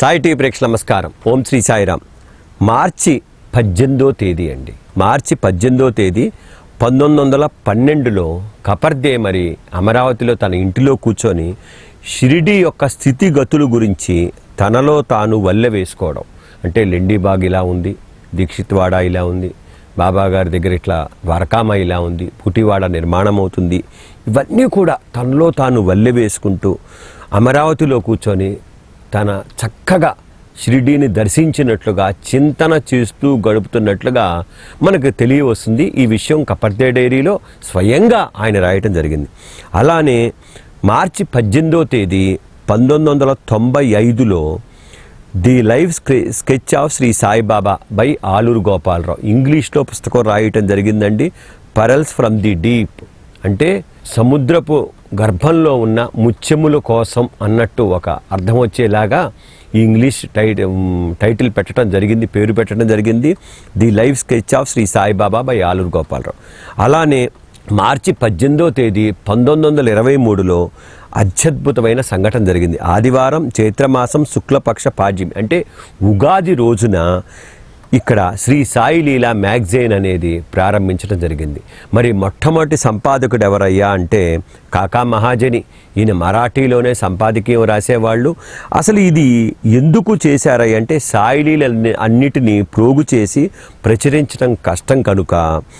Sai tea ప్రేక్ష నమస్కారం ఓం శ్రీ సాయిరామ్ మార్చి పద్దెనిమిదో తేదీ అండి మార్చి పద్దెనిమిదో తేదీ పంతొమ్మిది వందల పన్నెండులో కపర్దే మరి అమరావతిలో తన ఇంటిలో కూర్చొని షిరిడి యొక్క స్థితిగతుల గురించి తనలో తాను వల్లె వేసుకోవడం అంటే లెండిబాగ్ ఇలా ఉంది దీక్షిత్వాడ ఇలా ఉంది బాబా గారి దగ్గర ఇట్లా ద్వారకామ ఇలా ఉంది పుటివాడ నిర్మాణం అవుతుంది ఇవన్నీ కూడా తనలో తాను వల్లె వేసుకుంటూ అమరావతిలో కూర్చొని తన చక్కగా షిరిడీని దర్శించినట్లుగా చింతన చేస్తూ గడుపుతున్నట్లుగా మనకు తెలియవస్తుంది ఈ విషయం కపర్దే డైరీలో స్వయంగా ఆయన రాయటం జరిగింది అలానే మార్చి పద్దెనిమిదో తేదీ పంతొమ్మిది వందల తొంభై ఐదులో the life sketch of Shri Saibaba by Aluru Gopalarao ఇంగ్లీష్లో పుస్తకం రాయటం జరిగిందండి పరల్స్ ఫ్రమ్ ది డీప్ అంటే సముద్రపు గర్భంలో ఉన్న ముత్యముల కోసం అన్నట్టు ఒక అర్థం వచ్చేలాగా ఈ ఇంగ్లీష్ టైటిల్ టైటిల్ పెట్టడం జరిగింది పేరు పెట్టడం జరిగింది the life sketch of Shri Saibaba by Aluru Gopalarao అలానే మార్చి పద్దెనిమిదో తేదీ పంతొమ్మిది వందల ఇరవై మూడులో అత్యద్భుతమైన సంఘటన జరిగింది ఆదివారం చైత్రమాసం శుక్లపక్ష పాడ్యం అంటే ఉగాది రోజున ఇక్కడ శ్రీ సాయి లీలా మ్యాగజైన్ అనేది ప్రారంభించడం జరిగింది మరి మొట్టమొదటి సంపాదకుడు ఎవరయ్యా అంటే కాకా మహాజని ఈయన మరాఠీలోనే సంపాదకీయం రాసేవాళ్ళు అసలు ఇది ఎందుకు చేశారయ్య అంటే సాయి లీలల్ని అన్నిటినీ ప్రోగు చేసి ప్రచురించడం కష్టం కనుక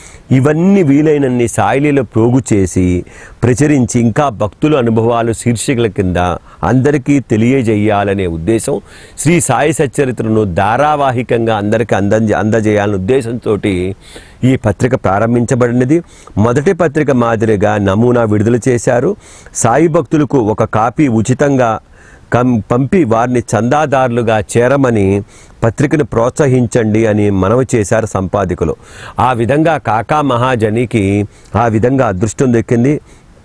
ఇవన్నీ వీలైనన్ని సాయిలీల ప్రోగు చేసి ప్రచురించి ఇంకా భక్తుల అనుభవాలు శీర్షికల కింద అందరికీ తెలియజేయాలనే ఉద్దేశం శ్రీ సాయి సచ్చరిత్రను ధారావాహికంగా అందరికీ అంద అందజేయాలనే ఉద్దేశంతో ఈ పత్రిక ప్రారంభించబడినది మొదటి పత్రిక మాదిరిగా నమూనా విడుదల చేశారు సాయి భక్తులకు ఒక కాపీ ఉచితంగా కం పంపి వారిని చందాదారులుగా చేరమని పత్రికను ప్రోత్సహించండి అని మనవి చేశారు సంపాదకులు ఆ విధంగా కాకా మహాజనికి ఆ విధంగా అదృష్టం దక్కింది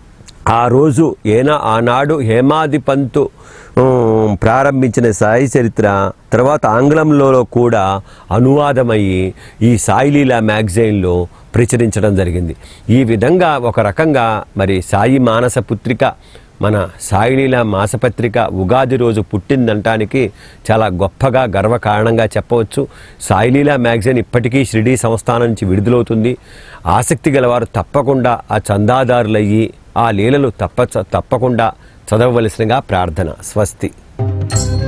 ఆ రోజు ఏనా ఆనాడు హేమాది పంతు ఉమ్, ప్రారంభించిన సాయి చరిత్ర తర్వాత ఆంగ్లంలో కూడా అనువాదమయ్యి ఈ సాయిలీలా మ్యాగజైన్లో ప్రచురించడం జరిగింది ఈ విధంగా ఒక రకంగా మరి సాయి మానస పుత్రిక మన సాయిలీల మాసపత్రిక ఉగాది రోజు పుట్టిందంటానికి చాలా గొప్పగా గర్వకారణంగా చెప్పవచ్చు సాయిలీల మ్యాగజైన్ ఇప్పటికీ షిరిడీ సంస్థానం నుంచి విడుదలవుతుంది ఆసక్తి గలవారు తప్పకుండా ఆ చందాదారులయ్యి ఆ లీలలు తప్ప తప్పకుండా చదవవలసినగా ప్రార్థన స్వస్తి